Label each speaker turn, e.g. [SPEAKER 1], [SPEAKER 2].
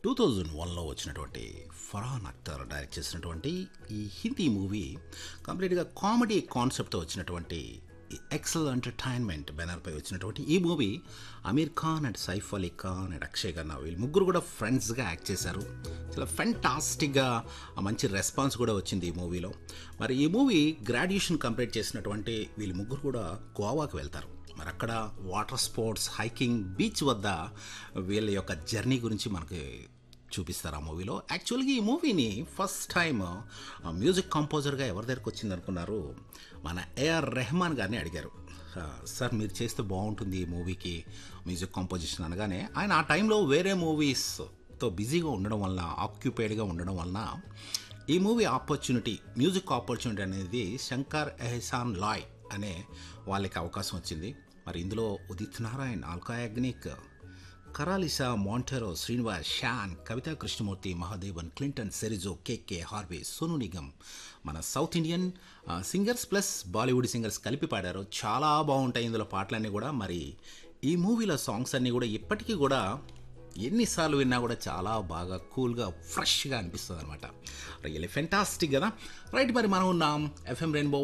[SPEAKER 1] two thousand వన్లో వచ్చినటువంటి ఫరాన్ Akhtar direct చేసినటువంటి ఈ హిందీ మూవీ కంప్లీట్గా కామెడీ కాన్సెప్ట్తో వచ్చినటువంటి ఎక్సల్ ఎంటర్టైన్మెంట్ బ్యానర్పై వచ్చినటువంటి ఈ movie Aamir Khan and Saif Ali Khan and Akshaye Khanna వీళ్ళు ముగ్గురు కూడా ఫ్రెండ్స్గా యాక్ట్ చేశారు చాలా ఫెంటాస్టిక్గా మంచి రెస్పాన్స్ కూడా వచ్చింది ఈ మూవీలో మరి ఈ మూవీ గ్రాడ్యుయేషన్ కంప్లీట్ చేసినటువంటి వీళ్ళు ముగ్గురు కూడా గోవాకి వెళ్తారు మరి అక్కడ వాటర్ స్పోర్ట్స్ హైకింగ్ బీచ్ వద్ద వీళ్ళ యొక్క జర్నీ గురించి మనకి చూపిస్తారు ఆ మూవీలో యాక్చువల్గా ఈ మూవీని ఫస్ట్ టైం మ్యూజిక్ కంపోజర్గా ఎవరి దగ్గరికి వచ్చింది అనుకున్నారు మన ఏఆర్ రెహమాన్ గారిని అడిగారు "ఆ, సార్ మీరు చేస్తే బాగుంటుంది ఈ మూవీకి మ్యూజిక్ కంపోజిషన్ అనగానే ఆయన ఆ టైంలో వేరే మూవీస్తో బిజీగా ఉండడం వలన ఆక్యుపైడ్గా ఉండడం వలన ఈ మూవీ ఆపర్చునిటీ మ్యూజిక్ ఆపర్చునిటీ అనేది శంకర్ ఎహసాన్ లాయ్ అనే వాళ్ళకి అవకాశం వచ్చింది మరి ఇందులో ఉదిత్ నారాయణ్ ఆల్కాయాగ్నిక్ కరాలిసా మాంటెరో శ్రీనివాస్ షాన్ కవితా కృష్ణమూర్తి మహాదేవన్ క్లింటన్ సెరిజో కేకే హార్వే సోను నిగమ్ మన సౌత్ ఇండియన్ ఆ, సింగర్స్ ప్లస్ బాలీవుడ్ సింగర్స్ కలిపి పాడారు చాలా బాగుంటాయి ఇందులో పాటలన్నీ కూడా మరి ఈ మూవీలో సాంగ్స్ అన్నీ కూడా ఇప్పటికీ కూడా ఎన్నిసార్లు విన్నా కూడా చాలా బాగా కూల్గా ఫ్రెష్గా అనిపిస్తుంది అనమాట రియల్లీ ఫెంటాస్టిక్ కదా రైట్ మరి మనం ఉన్నాం ఎఫ్ఎం రెయిన్బో